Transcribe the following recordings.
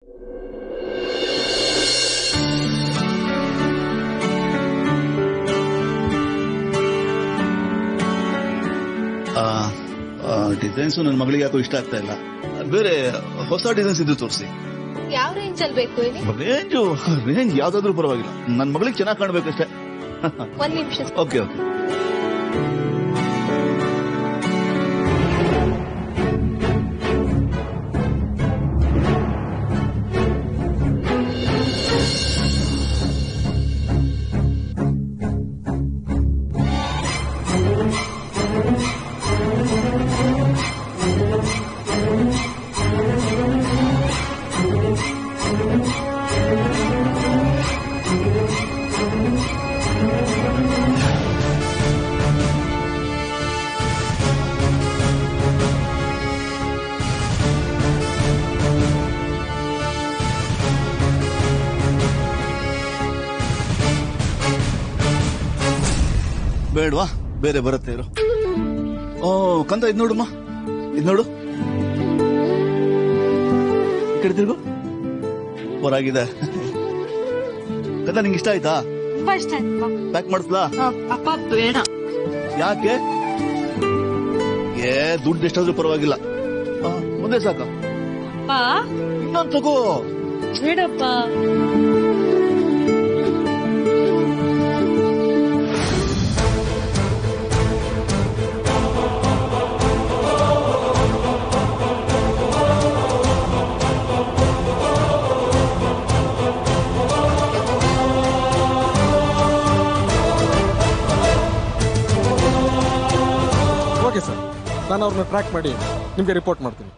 Designs ನನ್ನ ಮಗಳಿಗೆ ಯಾಕೋ ಇಷ್ಟ ಆಗ್ತಾ ಇಲ್ಲ ಬೇರೆ ಹೊಸ ಡಿಸೈನ್ಸ್ ಇದ್ದು ತೋರಿಸಿ ಯಾವ ರೇಂಜ್ ಅಲ್ಲಿ ಬೇಕು ಹೇಳಿ ರೇಂಜು ರೇಂಜ್ ಯಾವ್ದಾದ್ರೂ ಪರವಾಗಿಲ್ಲ ನನ್ನ ಮಗಳಿಗೆ ಚೆನ್ನಾಗಿ ಕಾಣ್ಬೇಕಷ್ಟೇ ಒಂದ್ ನಿಮಿಷ ಓಕೆ ಓಕೆ ಬೇಡವಾ ಬೇರೆ ಬರುತ್ತೆ ಇರು ಓ ಕಂದ ಇದ್ ನೋಡಮ್ಮ ಇದ್ ನೋಡು ಈ ಕಡೆ ತಿರುಗು ಹೊರಾಗಿದೆ ಕಂದ ನಿಂಗೆ ಇಷ್ಟ ಆಯ್ತಾ ಇಷ್ಟ ಆಯ್ತು ಪ್ಯಾಕ್ ಮಾಡಿಸ್ಲಾ ಅಪ್ಪ ಬೇಡ ಯಾಕೆ ಏ ದುಡ್ಡು ಎಷ್ಟಾದ್ರೂ ಪರವಾಗಿಲ್ಲ ಆ, ಮುಂದೆ ಸಾಕ ಅಪ್ಪ ಇನ್ನೊಂದು ತಗೋ ಬೇಡಪ್ಪ ಓಕೆ ಸರ್ ನಾನು ಅವ್ರನ್ನ ಟ್ರ್ಯಾಕ್ ಮಾಡಿ ನಿಮಗೆ ರಿಪೋರ್ಟ್ ಮಾಡ್ತೀನಿ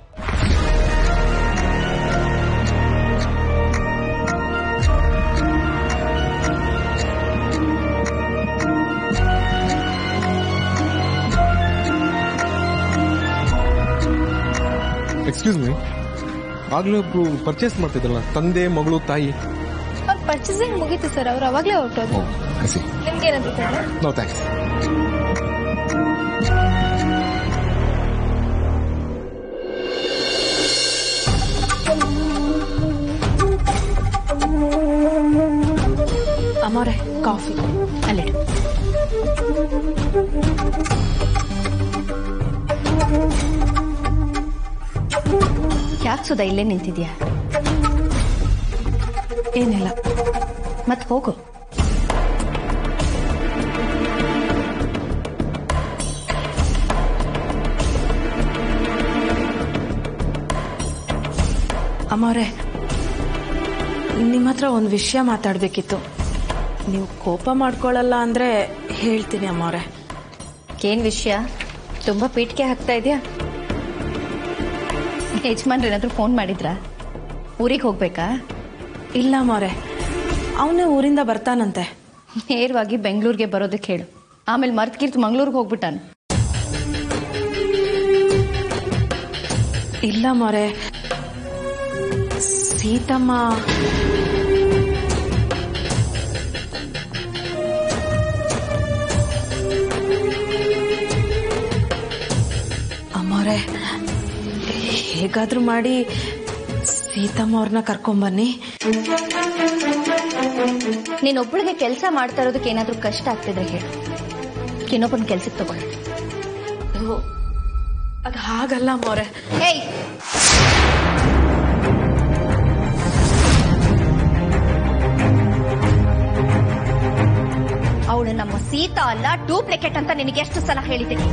ಎಕ್ಸ್ಕ್ಯೂಸ್ ಮೀ ಆಗ್ಲೇ ಒಬ್ರು ಪರ್ಚೇಸ್ ಮಾಡ್ತಿದ್ರಲ್ಲ ತಂದೆ ಮಗಳು ತಾಯಿ ಅವ್ರ ಪರ್ಚೇಸಿಂಗ್ ಮುಗೀತು ಸರ್ ಅವ್ರು ಅವಾಗ್ಲೇ ಹೊರಟೋದು ನಿಮ್ಗೆ ಏನಾದ್ರು ಸರ್ ನೋ ಥ್ಯಾಂಕ್ಸ್ ಅಮ್ಮವ್ರೆ ಕಾಫಿ ಅಲ್ಲಿಡು ಯಾಕೆ ಸುಧಾ ಇಲ್ಲೇ ನಿಂತಿದ್ಯಾ ಏನಿಲ್ಲ ಮತ್ ಹೋಗು ಅಮ್ಮವ್ರೆ ನಿಮ್ಮ ಹತ್ರ ಒಂದು ವಿಷಯ ಮಾತಾಡಬೇಕಿತ್ತು ನೀವು ಕೋಪ ಮಾಡ್ಕೊಳ್ಳಲ್ಲ ಅಂದ್ರೆ ಹೇಳ್ತೀನಿ ಅಮ್ಮವ್ರೆ ಏನ್ ವಿಷಯ ತುಂಬಾ ಪೀಠಿಗೆ ಹಾಕ್ತಾ ಇದೆಯಾ ಯಜಮಾನ್ರು ಏನಾದ್ರು ಫೋನ್ ಮಾಡಿದ್ರಾ ಊರಿಗೆ ಹೋಗ್ಬೇಕಾ ಇಲ್ಲ ಅಮ್ಮವ್ರೆ ಅವನೇ ಊರಿಂದ ಬರ್ತಾನಂತೆ ನೇರವಾಗಿ ಬೆಂಗಳೂರಿಗೆ ಬರೋದಕ್ಕೆ ಹೇಳು ಆಮೇಲೆ ಮರ್ತ್ಕೀರ್ತಿ ಮಂಗಳೂರಿಗೆ ಹೋಗ್ಬಿಟ್ಟಾನ ಇಲ್ಲ ಅಮ್ಮವ್ರೆ ಸೀತಮ್ಮ ಅಮ್ಮವ್ರೆ ಹೇಗಾದ್ರೂ ಮಾಡಿ ಸೀತಮ್ಮ ಅವ್ರನ್ನ ಕರ್ಕೊಂಬನ್ನಿ ನೀನೊಬ್ಬಳಿಗೆ ಕೆಲಸ ಮಾಡ್ತಾ ಇರೋದಕ್ಕೆ ಏನಾದ್ರೂ ಕಷ್ಟ ಆಗ್ತಿದ್ರೆ ಹೇಳು ಇನ್ನೊಬ್ಬನ ಕೆಲ್ಸಕ್ಕೆ ತಗೊಳ್ಳಿ ಅದು ಹಾಗಲ್ಲ ಅಮ್ಮವ್ರೆ ಹೇಯ್ ಅವಳು ನಮ್ಮ ಸೀತಾ ಅಲ್ಲ ಡೂಪ್ಲಿಕೇಟ್ ಅಂತ ನಿನಗೆ ಎಷ್ಟು ಸಲ ಹೇಳಿದ್ದೀನಿ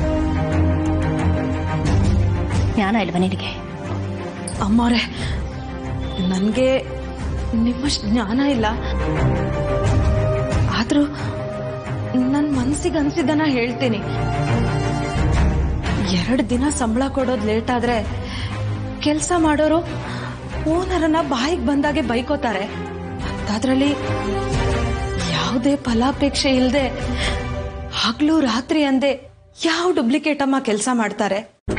ಜ್ಞಾನ ಇಲ್ವಾ ನಿನಗೆ ಅಮ್ಮವ್ರೆ ನನಗೆ ನಿಮ್ಮಷ್ಟು ಜ್ಞಾನ ಇಲ್ಲ ಆದ್ರೂ ನನ್ನ ಮನ್ಸಿಗೆ ಅನ್ಸಿದ್ದನ್ನ ಹೇಳ್ತೀನಿ ಎರಡು ದಿನ ಸಂಬಳ ಕೊಡೋದು ಲೇಟ್ ಆದ್ರೆ ಕೆಲಸ ಮಾಡೋರು ಓನರನ್ನ ಬಾಯಿಗೆ ಬಂದಾಗೆ ಬೈಕೋತಾರೆ ಅದ್ರಲ್ಲಿ ಯಾವುದೇ ಫಲಾಪೇಕ್ಷೆ ಇಲ್ಲದೆ ಹಗ್ಲು ರಾತ್ರಿ ಅಂದೆ ಯಾವ ಡೂಪ್ಲಿಕೇಟ್ ಅಮ್ಮ ಕೆಲಸ ಮಾಡ್ತಾರೆ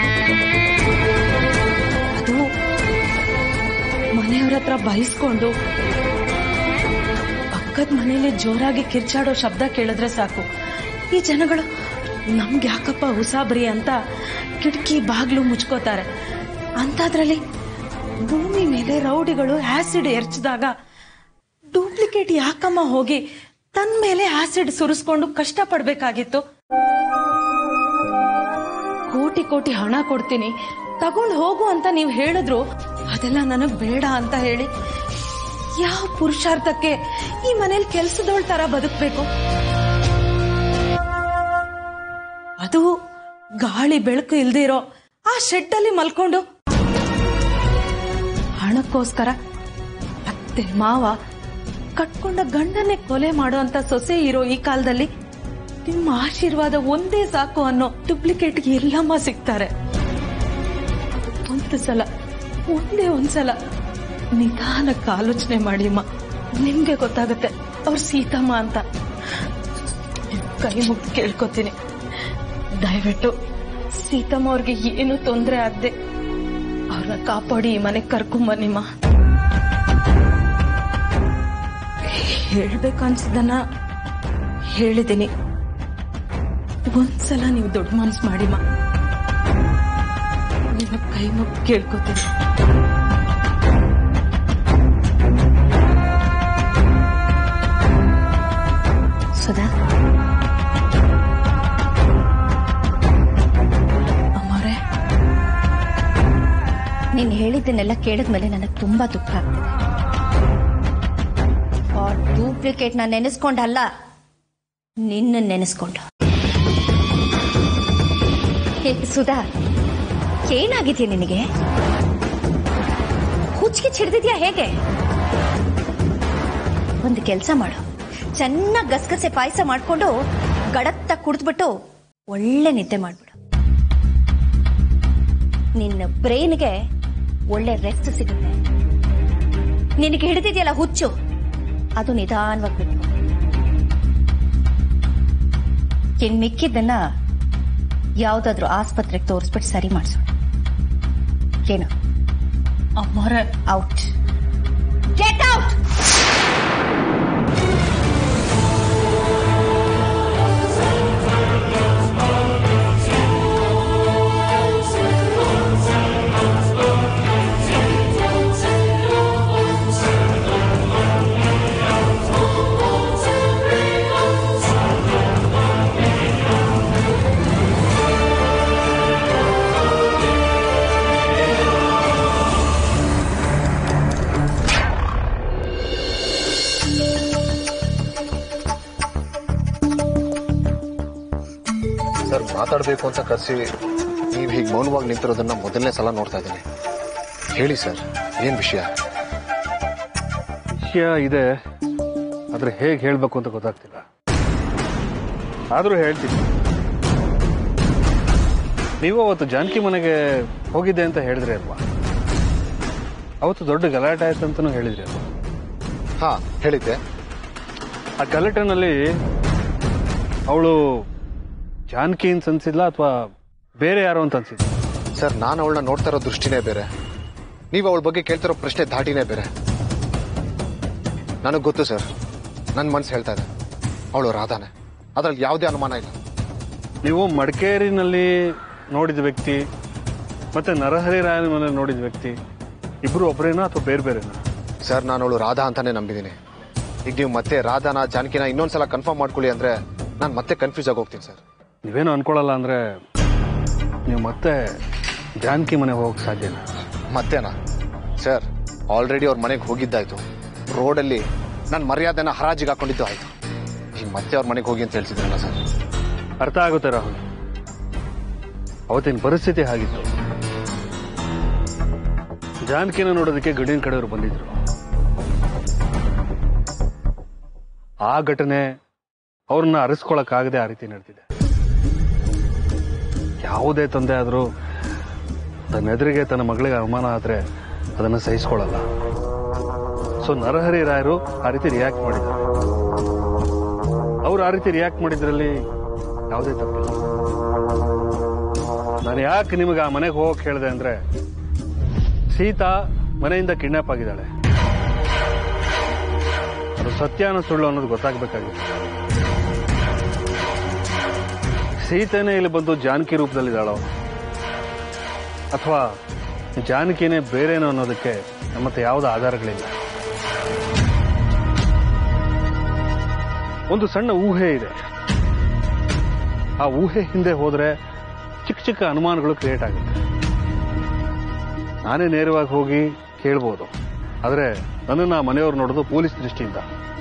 ಅದು ಮನೆಯವ್ರ ಹತ್ರ ಬಯಸ್ಕೊಂಡು ಪಕ್ಕದ ಮನೇಲಿ ಜೋರಾಗಿ ಕಿರ್ಚಾಡೋ ಶಬ್ದ ಕೇಳಿದ್ರೆ ಸಾಕು ಈ ಜನಗಳು ನಮ್ಗೆ ಯಾಕಪ್ಪ ಉಸಾಬ್ರಿ ಅಂತ ಕಿಟಕಿ ಬಾಗ್ಲು ಮುಚ್ಕೋತಾರೆ ಅಂತಾದ್ರಲ್ಲಿ ಭೂಮಿ ಮೇಲೆ ರೌಡಿಗಳು ಆಸಿಡ್ ಎರಚಿದಾಗ ಡೂಪ್ಲಿಕೇಟ್ ಯಾಕಮ್ಮ ಹೋಗಿ ತನ್ ಮೇಲೆ ಆಸಿಡ್ ಸುರಿಸ್ಕೊಂಡು ಕಷ್ಟ ಪಡ್ಬೇಕಾಗಿತ್ತು ಕೋಟಿ ಕೋಟಿ ಹಣ ಕೊಡ್ತೀನಿ ತಗೊಂಡು ಹೋಗು ಅಂತ ನೀವು ಹೇಳಿದ್ರು ಅದೆಲ್ಲ ನನಗ್ ಬೇಡ ಅಂತ ಹೇಳಿ ಯಾವ ಪುರುಷಾರ್ಥಕ್ಕೆ ಈ ಮನೇಲಿ ಕೆಲ್ಸದೋಳ್ ತರ ಬದುಕ್ಬೇಕು ಅದು ಗಾಳಿ ಬೆಳಕು ಇಲ್ದೇ ಇರೋ ಆ ಶೆಡ್ ಅಲ್ಲಿ ಮಲ್ಕೊಂಡು ಹಣಕ್ಕೋಸ್ಕರ ಅತ್ತೆ ಮಾವ ಕಟ್ಕೊಂಡ ಗಂಡನ್ನೇ ಕೊಲೆ ಮಾಡುವಂತ ಸೊಸೆ ಇರೋ ಈ ಕಾಲದಲ್ಲಿ ನಿಮ್ಮ ಆಶೀರ್ವಾದ ಒಂದೇ ಸಾಕು ಅನ್ನೋ ಡೂಪ್ಲಿಕೇಟ್ಗೆ ಎಲ್ಲಮ್ಮ ಸಿಗ್ತಾರೆ ಒಂದು ಸಲ ಒಂದೇ ಒಂದ್ಸಲ ನಿಧಾನಕ್ಕೆ ಆಲೋಚನೆ ಮಾಡಿ ಅಮ್ಮ ನಿಮ್ಗೆ ಗೊತ್ತಾಗುತ್ತೆ ಅವ್ರ ಸೀತಮ್ಮ ಅಂತ ನಿಮ್ ಕೈ ಮುಗ್ದು ಕೇಳ್ಕೊತೀನಿ ದಯವಿಟ್ಟು ಸೀತಮ್ಮ ಅವ್ರಿಗೆ ಏನು ತೊಂದರೆ ಆಗದೆ ಅವ್ರನ್ನ ಕಾಪಾಡಿ ಈ ಮನೆಗೆ ಕರ್ಕೊಂಬನ್ನಿಮ್ಮ ಹೇಳ್ಬೇಕನ್ಸಿದ್ದನ್ನ ಹೇಳಿದ್ದೀನಿ ಒಂದ್ಸಲ ನೀವು ದೊಡ್ಡ ಮನ್ಸು ಮಾಡಿಮ್ಮ ನಿಮ್ಮ ಕೈ ಮುಗ್ದು ಕೇಳ್ಕೊತೀನಿ ಸುಧಾ ಅಮ್ಮರೇ ನೀನ್ ಹೇಳಿದ್ದನ್ನೆಲ್ಲ ಕೇಳಿದ್ಮೇಲೆ ನನಗೆ ತುಂಬಾ ದುಃಖ ಆಗ್ತಿದೆ ಆ ಡೂಪ್ಲಿಕೇಟ್ ನ ನೆನೆಸ್ಕೊಂಡಲ್ಲ ನಿನ್ನ ನೆನೆಸ್ಕೊಂಡು ಹೇ, ಸುಧಾ ಏನಾಗಿದ್ಯಾ ನಿನಗೆ ಹುಚ್ಚಿಗೆ ಚಿಡ್ದಿದ್ಯಾ ಹೇಗೆ ಒಂದು ಕೆಲಸ ಮಾಡು ಚೆನ್ನಾಗಿ ಗಸಗಸೆ ಪಾಯಸ ಮಾಡ್ಕೊಂಡು ಗಡತ್ತ ಕುಡಿದ್ಬಿಟ್ಟು ಒಳ್ಳೆ ನಿದ್ದೆ ಮಾಡ್ಬಿಡು ನಿನ್ನ ಬ್ರೈನ್ಗೆ ಒಳ್ಳೆ ರೆಸ್ಟ್ ಸಿಗುತ್ತೆ ನಿನಗೆ ಹಿಡಿದಿದೆಯಲ್ಲ ಹುಚ್ಚು ಅದು ನಿಧಾನವಾಗಿ ಬಿಟ್ಟು ಇನ್ ಮಿಕ್ಕಿದ್ದನ್ನ ಯಾವ್ದಾದ್ರು ಆಸ್ಪತ್ರೆಗೆ ತೋರಿಸ್ಬಿಟ್ಟು ಸರಿ ಮಾಡಿಸೋಣ ಏನು ಅಮ್ಮರೇ ಔಟ್ ಗೆಟ್ ಔಟ್ ಸರ್ ಮಾತಾಡಬೇಕು ಅಂತ ಕರೆಸಿ ನೀವು ಹೀಗೆ ಮೌನವಾಗಿ ನಿಂತಿರೋದನ್ನ ಮೊದಲನೇ ಸಲ ನೋಡ್ತಾ ಇದ್ದೀನಿ ಹೇಳಿ ಸರ್ ಏನ್ ವಿಷಯ ವಿಷಯ ಇದೆ ಆದ್ರೆ ಹೇಗೆ ಹೇಳ್ಬೇಕು ಅಂತ ಗೊತ್ತಾಗ್ತಿಲ್ಲ ಆದ್ರೂ ಹೇಳ್ತೀನಿ ನೀವು ಅವತ್ತು ಜಾನಕಿ ಮನೆಗೆ ಹೋಗಿದ್ದೆ ಅಂತ ಹೇಳಿದ್ರಿ ಅಲ್ವಾ ಅವತ್ತು ದೊಡ್ಡ ಗಲಾಟೆ ಆಯ್ತು ಅಂತಲೂ ಹೇಳಿದ್ರಿ ಅಲ್ವಾ ಹಾ ಹೇಳಿದ್ದೆ ಆ ಗಲಾಟೆನಲ್ಲಿ ಅವಳು ಜಾನಕಿ ಅಂತ ಅನ್ಸಿದ್ಲಾ ಅಥವಾ ಬೇರೆ ಯಾರೋ ಅಂತ ಅನ್ಸಿದ್ಲ ಸರ್ ನಾನು ಅವಳನ್ನ ನೋಡ್ತಾ ಇರೋ ದೃಷ್ಟಿನೇ ಬೇರೆ ನೀವು ಅವಳ ಬಗ್ಗೆ ಕೇಳ್ತಿರೋ ಪ್ರಶ್ನೆ ಧಾಟಿನೇ ಬೇರೆ ನನಗೆ ಗೊತ್ತು ಸರ್ ನನ್ನ ಮನ್ಸು ಹೇಳ್ತಾ ಇದೆ ಅವಳು ರಾಧಾನೆ ಅದ್ರಲ್ಲಿ ಯಾವುದೇ ಅನುಮಾನ ಇಲ್ಲ ನೀವು ಮಡಿಕೇರಿನಲ್ಲಿ ನೋಡಿದ ವ್ಯಕ್ತಿ ಮತ್ತೆ ನರಹರಿ ರಾಯನ ಮನೆ ನೋಡಿದ ವ್ಯಕ್ತಿ ಇಬ್ರು ಒಬ್ಬರೇನಾ ಅಥವಾ ಬೇರೆ ಬೇರೆನಾ ಸರ್ ನಾನು ಅವಳು ರಾಧಾ ಅಂತಾನೆ ನಂಬಿದ್ದೀನಿ ಈಗ ನೀವು ಮತ್ತೆ ರಾಧಾನ ಜಾನಕಿನ ಇನ್ನೊಂದ್ಸಲ ಕನ್ಫರ್ಮ್ ಮಾಡ್ಕೊಳ್ಳಿ ಅಂದ್ರೆ ನಾನು ಮತ್ತೆ ಕನ್ಫ್ಯೂಸ್ ಆಗಿ ಹೋಗ್ತೀನಿ ಸರ್ ನೀವೇನು ಅನ್ಕೊಳ್ಳಲ್ಲ ಅಂದ್ರೆ ನೀವು ಮತ್ತೆ ಜಾನಕಿ ಮನೆ ಹೋಗಕ್ ಸಾಧ್ಯನಾ ಮತ್ತೇನಾ ಸರ್ ಆಲ್ರೆಡಿ ಅವ್ರ ಮನೆಗೆ ಹೋಗಿದ್ದಾಯ್ತು ರೋಡಲ್ಲಿ ನನ್ನ ಮರ್ಯಾದೆನ ಹರಾಜಿಗೆ ಹಾಕೊಂಡಿದ್ದು ಆಯ್ತು ಈಗ ಮತ್ತೆ ಅವ್ರ ಮನೆಗೆ ಹೋಗಿ ಅಂತ ಹೇಳ್ತಿದ್ರಲ್ಲ ಸರ್ ಅರ್ಥ ಆಗುತ್ತೆ ರಾಹುಲ್ ಅವತ್ತಿನ ಪರಿಸ್ಥಿತಿ ಹಾಗಿತ್ತು ಜಾನಕಿನ ನೋಡೋದಕ್ಕೆ ಗಡಿನ ಕಡೆಯವರು ಬಂದಿದ್ರು ಆ ಘಟನೆ ಅವ್ರನ್ನ ಅರಿಸ್ಕೊಳಕ್ಕಾಗದೆ ಆ ರೀತಿ ನಡೆದಿದೆ ಯಾವುದೇ ತಂದೆ ಆದರೂ ತನ್ನ ಎದುರಿಗೆ ತನ್ನ ಮಗಳಿಗೆ ಅವಮಾನ ಆದ್ರೆ ಅದನ್ನು ಸಹಿಸ್ಕೊಳ್ಳಲ್ಲ ಸೊ ನರಹರಿ ರಾಯರು ಆ ರೀತಿ ರಿಯಾಕ್ಟ್ ಮಾಡಿದ್ದಾರೆ ಅವ್ರು ಆ ರೀತಿ ರಿಯಾಕ್ಟ್ ಮಾಡಿದ್ರಲ್ಲಿ ಯಾವುದೇ ತಪ್ಪಿಲ್ಲ ನಾನು ಯಾಕೆ ನಿಮಗೆ ಆ ಮನೆಗೆ ಹೋಗಕ್ಕೆ ಹೇಳಿದೆ ಅಂದ್ರೆ ಸೀತಾ ಮನೆಯಿಂದ ಕಿಡ್ನಾಪ್ ಆಗಿದ್ದಾಳೆ ಅದು ಸತ್ಯಾನ ಸುಳ್ಳು ಅನ್ನೋದು ಗೊತ್ತಾಗಬೇಕಾಗಿತ್ತು ಸೀತೆನೇ ಇಲ್ಲಿ ಬಂದು ಜಾನಕಿ ರೂಪದಲ್ಲಿದ್ದಾಳೋ ಅಥವಾ ಜಾನಕಿನೇ ಬೇರೇನೋ ಅನ್ನೋದಕ್ಕೆ ನಮ್ಮ ಹತ್ರ ಯಾವುದೇ ಆಧಾರಗಳಿಲ್ಲ ಒಂದು ಸಣ್ಣ ಊಹೆ ಇದೆ ಆ ಊಹೆ ಹಿಂದೆ ಹೋದ್ರೆ ಚಿಕ್ಕ ಚಿಕ್ಕ ಅನುಮಾನಗಳು ಕ್ರಿಯೇಟ್ ಆಗುತ್ತೆ ನಾನೇ ನೇರವಾಗಿ ಹೋಗಿ ಕೇಳ್ಬೋದು ಆದರೆ ನನ್ನನ್ನು ಆ ಮನೆಯವ್ರು ನೋಡೋದು ಪೊಲೀಸ್ ದೃಷ್ಟಿಯಿಂದ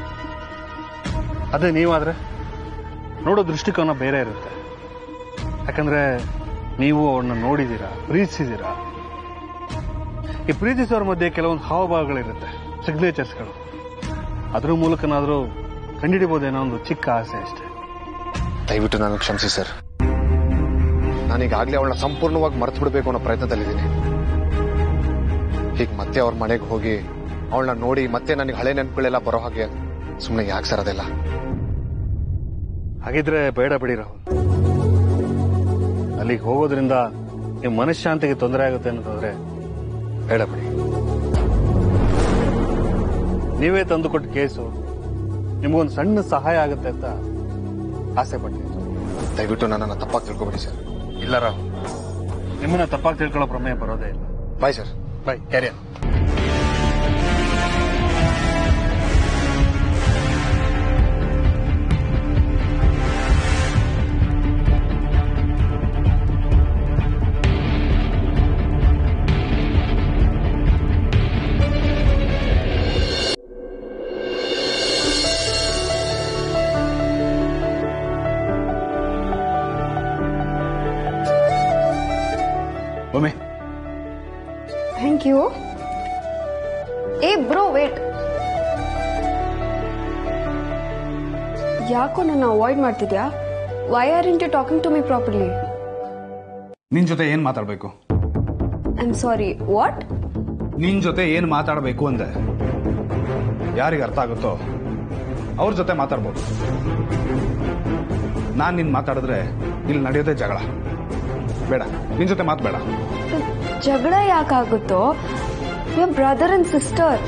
ಅದೇ ನೀವಾದ್ರೆ ನೋಡೋ ದೃಷ್ಟಿಕೋನ ಬೇರೆ ಇರುತ್ತೆ ಯಾಕಂದ್ರೆ ನೀವು ಅವ್ರನ್ನ ನೋಡಿದ್ದೀರಾ ಪ್ರೀತಿಸಿದ್ದೀರಾ ಈ ಪ್ರೀತಿಸೋರ ಮಧ್ಯೆ ಕೆಲವೊಂದು ಹಾವಭಾವಗಳಿರುತ್ತೆ ಸಿಗ್ನೇಚರ್ಸ್ಗಳು ಅದ್ರ ಮೂಲಕನಾದ್ರೂ ಕಂಡುಹಿಡಿಬೋದೇನೋ ಒಂದು ಚಿಕ್ಕ ಆಸೆ ಅಷ್ಟೇ ದಯವಿಟ್ಟು ನಾನು ಕ್ಷಮಿಸಿ ಸರ್ ನಾನೀಗಾಗಲೇ ಅವಳನ್ನ ಸಂಪೂರ್ಣವಾಗಿ ಮರ್ತು ಬಿಡಬೇಕು ಅನ್ನೋ ಪ್ರಯತ್ನದಲ್ಲಿದ್ದೀನಿ ಹೀಗೆ ಮತ್ತೆ ಅವ್ರ ಮನೆಗೆ ಹೋಗಿ ಅವಳನ್ನ ನೋಡಿ ಮತ್ತೆ ನನಗೆ ಹಳೆ ನೆನಪುಗಳೆಲ್ಲ ಬರೋ ಹಾಗೆ ಸುಮ್ಮನೆ ಯಾಕೆ ಸರ್ ಅದೆಲ್ಲ ಹಾಗಿದ್ರೆ ಬೇಡ ಬಿಡಿ ರಾಹುಲ್ ಅಲ್ಲಿಗೆ ಹೋಗೋದ್ರಿಂದ ನಿಮ್ಮ ಮನಃಶಾಂತಿಗೆ ತೊಂದರೆ ಆಗುತ್ತೆ ಅನ್ನೋದಾದ್ರೆ ಬೇಡ ಬಿಡಿ ನೀವೇ ತಂದುಕೊಟ್ಟ ಕೇಸು ನಿಮಗೊಂದು ಸಣ್ಣ ಸಹಾಯ ಆಗುತ್ತೆ ಅಂತ ಆಸೆ ಪಟ್ಟಿದ್ದು ದಯವಿಟ್ಟು ನನ್ನನ್ನು ತಪ್ಪಾಗಿ ತಿಳ್ಕೊಬೇಡಿ ಸರ್ ಇಲ್ಲ ರಾಹುಲ್ ನಿಮ್ಮನ್ನ ತಪ್ಪಾಗಿ ತಿಳ್ಕೊಳ್ಳೋ ಪ್ರಮೇಯ ಬರೋದೇ ಇಲ್ಲ ಬಾಯ್ ಸರ್ ಬೈ ಕ್ಯಾರಿಯರ್ ಒಮ್ಮೆ ಥ್ಯಾಂಕ್ ಯು ಏ ಬ್ರೋ ವೇಟ್ ಯಾಕೋ ನನ್ನ ಅವಾಯ್ಡ್ ಮಾಡ್ತಿದ್ಯಾ why aren't you talking to me properly ನಿನ್ ಜೊತೆ ಏನ್ ಮಾತಾಡ್ಬೇಕು ಐ ಆಮ್ ಸಾರಿ ವಾಟ್ ನಿನ್ ಜೊತೆ ಏನ್ ಮಾತಾಡಬೇಕು ಅಂದೆ ಯಾರಿಗೆ ಅರ್ಥ ಆಗುತ್ತೋ ಅವ್ರ ಜೊತೆ ಮಾತಾಡ್ಬೋದು ನಾನ್ ನಿನ್ ಮಾತಾಡಿದ್ರೆ ಇಲ್ಲಿ ನಡೆಯೋದೇ ಜಗಳ ಬೇಡ ನಿನ್ ಜೊತೆ ಮಾತಾಡ ಜಗಳ ಯಾಕಾಗುತ್ತೋ ಯು ಬ್ರದರ್ ಅಂಡ್ ಸಿಸ್ಟರ್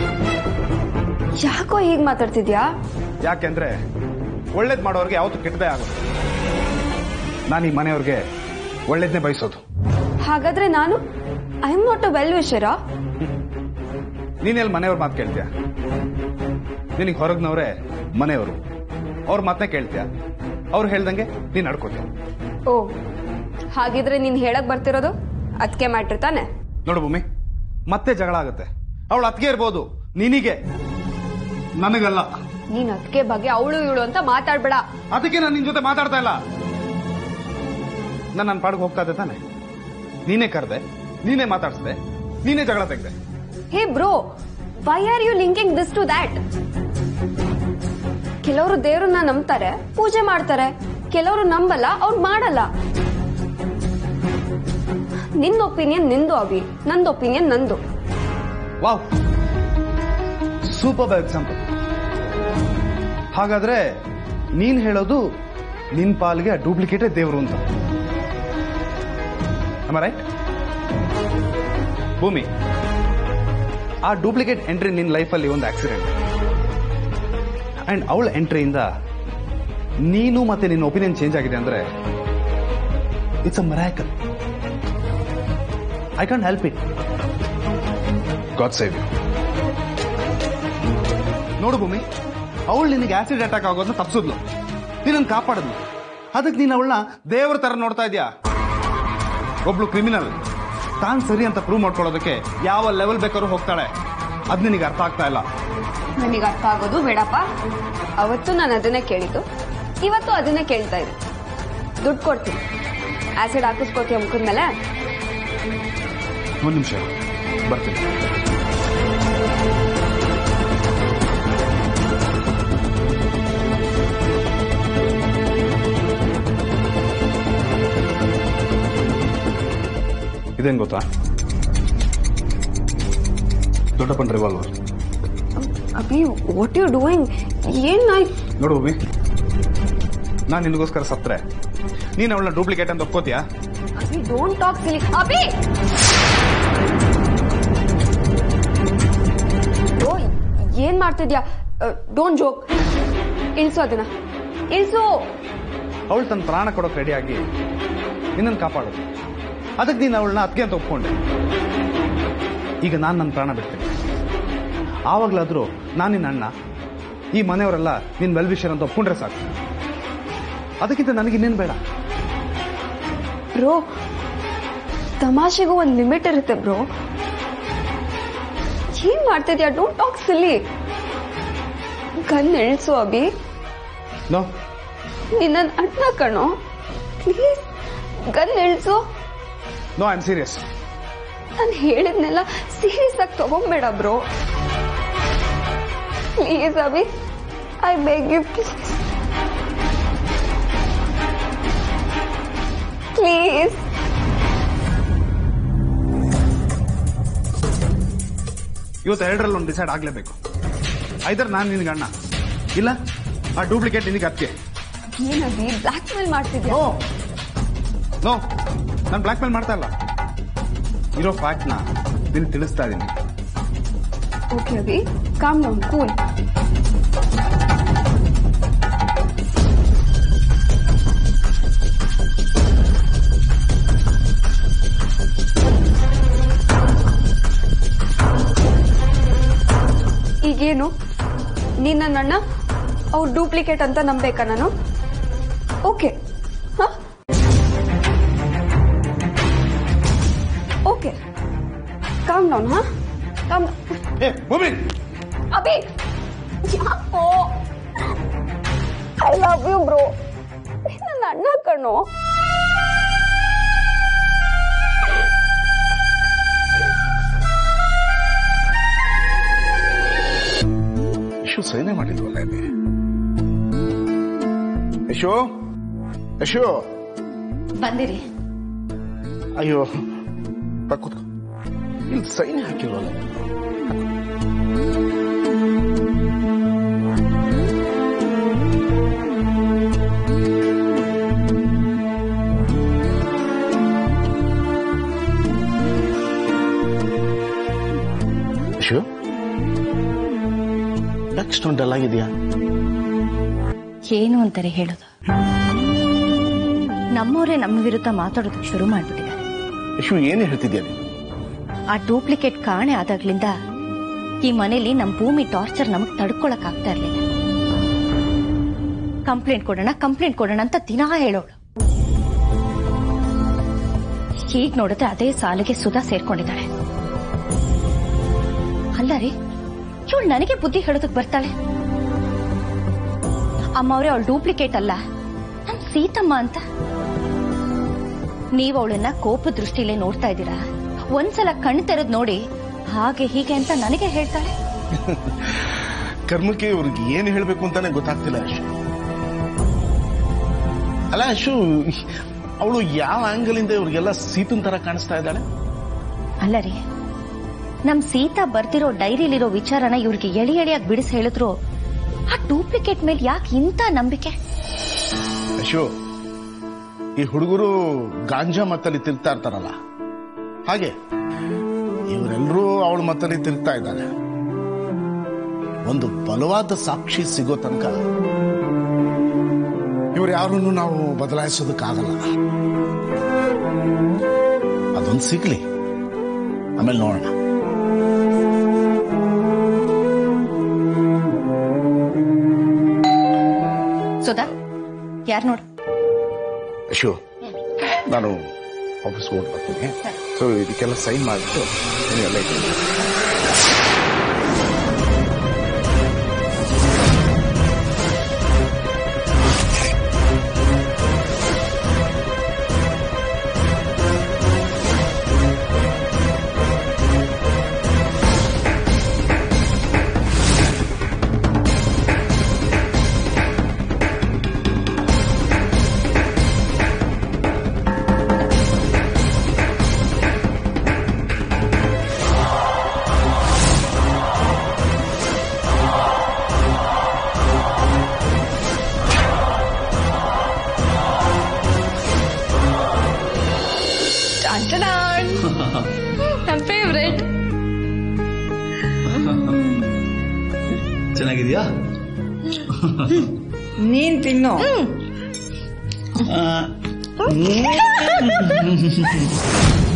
ಯಾಕೋ ಹೀಗ್ ಮಾತಾಡ್ತಿದ್ಯಾ ಯಾಕೆಂದ್ರೆ ಒಳ್ಳೇದ್ ಮಾಡೋರ್ಗೆ ಯಾವತ್ತೂ ಕೆಟ್ಟದೇ ಆಗುತ್ತೆ ನಾನು ಈ ಮನೆಯವ್ರಿಗೆ ಒಳ್ಳೇದ್ನೇ ಬಯಸೋದು ಹಾಗಾದ್ರೆ ನಾನು I am not a well ವಿಷರಾ ನೀನೆಲ್ಲಿ ಮನೆಯವ್ರ ಮಾತು ಕೇಳ್ತೀಯ ನಿನಗೆ ಹೊರಗ್ನವ್ರೆ ಮನೆಯವರು ಅವ್ರ ಮಾತನ್ನೇ ಕೇಳ್ತೀಯ ಅವ್ರು ಹೇಳ್ದಂಗೆ ನೀನ್ ನಡ್ಕೋತೀಯ ಓ ಹಾಗಿದ್ರೆ ನೀನ್ ಹೇಳಕ್ ಬರ್ತಿರೋದು ಅದಕ್ಕೆ ಮ್ಯಾಟ್ರ್ ತಾನೆ ನೋಡು ಭೂಮಿ ಮತ್ತೆ ಜಗಳ ಆಗುತ್ತೆ ಅವಳು ಅತ್ಗೆ ಇರ್ಬೋದು ನಿನಗೆ ನನಗಲ್ಲ ನೀನ್ ಅದಕ್ಕೆ ಬಗ್ಗೆ ಅವಳು ಇವಳು ಅಂತ ಮಾತಾಡ್ಬೇಡ ಅದಕ್ಕೆ ನಾನು ನಿನ್ ಜೊತೆ ಮಾತಾಡ್ತಾ ಇಲ್ಲ ನಾನು ನನ್ನ ಪಾಡಿಗೆ ಹೋಗ್ತಾ ಇದ್ದೆ ತಾನೆ ನೀನೇ ಕರೆದೆ ನೀನೇ ಮಾತಾಡ್ಸ್ದೆ ನೀನೇ ಜಗಳ ತೆಗ್ದೆ hey bro why are you linking this to that ಕೆಲವರು ದೇವ್ರನ್ನ ನಂಬ್ತಾರೆ ಪೂಜೆ ಮಾಡ್ತಾರೆ ಕೆಲವರು ನಂಬಲ್ಲ ಅವ್ರು ಮಾಡಲ್ಲ ನಿಂದ ಒಪಿನಿಯನ್ ನಿಂದು ಅಭಿ ನಂದು ಒಪಿನಿಯನ್ ನಂದು ವಾವ್ ಸೂಪರ್ ಎಕ್ಸಾಂಪಲ್ ಹಾಗಾದ್ರೆ ನೀನ್ ಹೇಳೋದು ನಿನ್ ಪಾಲ್ಗೆ ಡೂಪ್ಲಿಕೇಟೇ ದೇವ್ರು ಅಂತ ರೈಟ್ ಭೂಮಿ ಆ ಡೂಪ್ಲಿಕೇಟ್ ಎಂಟ್ರಿ ನಿನ್ ಲೈಫಲ್ಲಿ ಒಂದು ಆಕ್ಸಿಡೆಂಟ್ ಅಂಡ್ ಅವಳ ಎಂಟ್ರಿಯಿಂದ ನೀನು ಮತ್ತೆ ನಿನ್ನ ಒಪಿನಿಯನ್ ಚೇಂಜ್ ಆಗಿದೆ ಅಂದ್ರೆ it's a ಮರಾಕಲ್ I can't help it god save you ನೋಡು ಭೂಮಿ ಅವಳು ನಿನಗೆ ಆಸಿಡ್ ಅಟ್ಯಾಕ್ ಆಗೋದನ್ನ ತಪ್ಪಿಸಿದ್ಲು ನಿನ್ನನ್ನು ಕಾಪಾಡಿದ್ಲು ಅದಕ್ಕೆ ನೀನು ಅವಳನ್ನ ದೇವರ ತರ ನೋಡ್ತಾ ಇದೀಯಾ ಒಬ್ಳು ಕ್ರಿಮಿನಲ್ ತಾನ್ ಸರಿ ಅಂತ ಪ್ರೂವ್ ಮಾಡ್ಕೊಳ್ಳೋದಕ್ಕೆ ಯಾವ ಲೆವೆಲ್ ಬೇಕಾದ್ರೂ ಹೋಗ್ತಾಳೆ ಅದ್ ನಿನಗೆ ಅರ್ಥ ಆಗ್ತಾ ಇಲ್ಲ ನನಗೆ ಅರ್ಥ ಆಗೋದು ಬೇಡಪ್ಪ ಅವತ್ತು ನಾನು ಅದನ್ನೇ ಕೇಳಿದ್ದು ಇವತ್ತು ಅದನ್ನೇ ಕೇಳ್ತಾ ಇದ್ದೆ ದುಡ್ಡು ಕೊಡ್ತೀನಿ ಆಸಿಡ್ ಹಾಕಿಸ್ಕೋತೀಯ ಮುಖದ ಮೇಲೆ ಒಂದು ನಿಮಿಷ ಬರ್ತೀನಿ ಇದೇನ್ ಗೊತ್ತಾ ದೊಡ್ಡಪ್ಪನ revolver Abhi what you doing ಏನ್ ಆಯ್ತು ನೋಡು ಭೂಮಿ ನಾನು ನಿನಗೋಸ್ಕರ ಸತ್ರೆ ನೀನು ಅವಳನ್ನ ಡೂಪ್ಲಿಕೇಟ್ ಅಂತ ಒಪ್ಕೋತೀಯಾ Abhi don't talk silly Abhi ಓ ಏನ್ ಮಾಡ್ತಿದ್ಯಾ ಡೋಂಟ್ ಜೋಕ್ ಇಳ್ಸು ಅದನ್ನ ಇಳ್ಸು ಅವಳು ತನ್ನ ಪ್ರಾಣ ಕೊಡೋಕೆ ರೆಡಿಯಾಗಿ ನಿನ್ನನ್ನು ಕಾಪಾಡೋದು ಅದಕ್ಕೆ ನೀನು ಅವಳನ್ನ ಅದಕ್ಕೆ ಅಂತ ಒಪ್ಕೊಂಡೆ ಈಗ ನಾನು ನನ್ನ ಪ್ರಾಣ ಬಿಡ್ತೇನೆ ಆವಾಗಲಾದರೂ ನಾನು ನಿನ್ನ ಅಣ್ಣ ಈ ಮನೆಯವರೆಲ್ಲ ನಿನ್ನ ವೆಲ್ ವಿಷರ್ ಅಂತ ಒಪ್ಕೊಂಡ್ರೆ ಸಾಕು ಅದಕ್ಕಿಂತ ನನಗೆ ಇನ್ನೇನು ಬೇಡ ಬ್ರೋ ತಮಾಷೆಗೂ ಒಂದು ಲಿಮಿಟ್ ಇರುತ್ತೆ ಬ್ರೋ ಏನ್ ಮಾಡ್ತಿದ್ಯಾ ಡೋಂಟ್ ಟಾಕ್ ಸಿಲ್ಲಿ ಗನ್ ಇಳಿಸು ಅಭಿ ನೋ ನಿನ್ನ ಅಣ್ಣ ಕಣೋ ಪ್ಲೀಸ್ ಗನ್ ಇಳಿಸು ನೋ ಐ ಆಮ್ ಸೀರಿಯಸ್ ನಾನು ಹೇಳಿದ್ನೆಲ್ಲ ಸೀರಿಯಸ್ ಆಗಿ ತಗೊಂಬೇಡ bro please Abhi I beg you please please ಇವತ್ತು ಎರಡರಲ್ಲಿ ಒಂದು ಡಿಸೈಡ್ ಆಗಲೇಬೇಕು ಐದರ್ ನಾನು ನಿನಗೆ ಅಣ್ಣ ಇಲ್ಲ ಆ ಡೂಪ್ಲಿಕೇಟ್ ನಿನಗೆ ಅದಕ್ಕೆ ಏನಭಿ ಬ್ಲಾಕ್ ಮೇಲ್ ಮಾಡ್ತಿದ್ಯಾ ನೋ ನೋ ನಾನು ಬ್ಲ್ಯಾಕ್ ಮೇಲ್ ಮಾಡ್ತಾ ಇಲ್ಲ ಇರೋ ಫ್ಯಾಕ್ಟ್ನ ನಿನ್ ತಿಳಿಸ್ತಾ ಇದ್ದೀನಿ okay Abhi calm down cool ಈಗೇನು ನೀನ್ ನನ್ನ ಅಣ್ಣ ಅವ್ರು ಡೂಪ್ಲಿಕೇಟ್ ಅಂತ ನಂಬೇಕಾ ನಾನು ಓಕೆ ಹಾ ಓಕೆ ಕಾಮ್ ಡೌನ್ ಹಾ ಕಾಮ್ ಏ ಭೂಮಿ ಅಭಿ ಯಾಕೋ ಐ ಲವ್ ಯು ಬ್ರೋ ನನ್ನ ಅಣ್ಣ ಕಣೋ ಯಶು ಸೈನೆ ಮಾಡಿಲ್ವಲ್ಲ ಇಲ್ಲಿ ಯಶು ಯಶು ಬಂದಿರಿ ಅಯ್ಯೋ ಬಾ ಕೂತ್ಕೋ ಇಲ್ಲಿ ಸೈನ್ ಹಾಕಿಲ್ವಲ್ಲ ಯಶು ನೆಕ್ಸ್ಟ್ ಒಂದು ಡಲ್ ಆಗಿದೆಯಾ ಏನು ಅಂತಾರೆ ಹೇಳೋದು ನಮ್ಮವರೇ ನಮ್ಮ ವಿರುದ್ಧ ಮಾತಾಡೋದಕ್ಕೆ ಶುರು ಮಾಡ್ಬಿಟ್ಟಿದ್ದಾರೆ ಯಶು ಏನು ಹೇಳ್ತಿದ್ಯಾ ನೀನು ಆ ಡೂಪ್ಲಿಕೇಟ್ ಕಾಣೆ ಆದಾಗ್ಲಿಂದ ಈ ಮನೇಲಿ ನಮ್ಮ ಭೂಮಿ ಟಾರ್ಚರ್ ನಮಗ್ ತಡ್ಕೊಳಕ್ ಆಗ್ತಾ ಇರ್ಲಿಲ್ಲ ಕಂಪ್ಲೇಂಟ್ ಕೊಡೋಣ ಕಂಪ್ಲೇಂಟ್ ಕೊಡೋಣ ಅಂತ ದಿನಾ ಹೇಳೋಳು ಈಗ ನೋಡಿದ್ರೆ ಅದೇ ಸಾಲಿಗೆ ಸುಧಾ ಸೇರ್ಕೊಂಡಿದ್ದಾಳೆ ಅಲ್ಲ ರೀ ಇವಳು ನನಗೆ ಬುದ್ಧಿ ಹೇಳೋದಕ್ ಬರ್ತಾಳೆ ಅಮ್ಮ ಅವರೇ ಅವಳು ಡೂಪ್ಲಿಕೇಟ್ ಅಲ್ಲ ನಮ್ ಸೀತಮ್ಮ ಅಂತ ನೀವು ಅವಳನ್ನ ಕೋಪ ದೃಷ್ಟಿಲೇ ನೋಡ್ತಾ ಇದ್ದೀರಾ ಒಂದ್ಸಲ ಕಣ್ ತೆರೆದ್ ನೋಡಿ ಹಾಗೆ ಹೀಗೆ ಅಂತ ನನಗೆ ಹೇಳ್ತಾಳೆ ಕರ್ಮಕ್ಕೆ ಇವ್ರಿಗೆ ಏನು ಹೇಳಬೇಕು ಅಂತಾನೆ ಗೊತ್ತಾಗ್ತಿಲ್ಲ ಅಶು ಅಲ್ಲ ಅಶು ಅವಳು ಯಾವ ಆಂಗಲ್ ಇಂದ ಇವ್ರಿಗೆಲ್ಲ ಸೀತನ್ ತರ ಕಾಣಿಸ್ತಾ ಇದ್ದಾಳೆ ಅಲ್ಲ ರೀ ನಮ್ ಸೀತಾ ಬರ್ತಿರೋ ಡೈರಿಲಿರೋ ವಿಚಾರನ ಇವ್ರಿಗೆ ಎಳಿ ಎಳಿಯಾಗಿ ಬಿಡಿಸಿ ಹೇಳಿದ್ರು ಆ ಡೂಪ್ಲಿಕೇಟ್ ಮೇಲೆ ಯಾಕೆ ಇಂಥ ನಂಬಿಕೆ ಅಶು ಈ ಹುಡುಗರು ಗಾಂಜಾ ಮತ್ತಲ್ಲಿ ತಿರುಗ್ತಾ ಇರ್ತಾರಲ್ಲ ಹಾಗೆ ಇವರೆಲ್ಲರೂ ಅವಳ ಮತ್ತಲ್ಲಿ ತಿರುಗ್ತಾ ಇದ್ದಾರೆ ಒಂದು ಬಲವಾದ ಸಾಕ್ಷಿ ಸಿಗೋ ತನಕ ಇವ್ರು ಯಾರನ್ನು ನಾವು ಬದಲಾಯಿಸೋದಕ್ಕಾಗಲ್ಲ ಅದೊಂದು ಸಿಗ್ಲಿ ಆಮೇಲೆ ನೋಡೋಣ ಸುಧಾ ಯಾರು ನೋಡು ಅಶು ನಾನು ಆಫೀಸ್ಗೆ ಹೋಗಿ ಬರ್ತೀನಿ ಸೊ ಇದಕ್ಕೆಲ್ಲ ಸೈನ್ ಮಾಡಿಬಿಟ್ಟು ನೀವೆಲ್ಲ ಇದ್ದೀನಿ ನನ್ನ ಫೇವ್ರೆಟ್ ಚೆನ್ನಾಗಿದ್ಯಾ ನೀನ್ ತಿನ್ನು ಹ್ಮ್?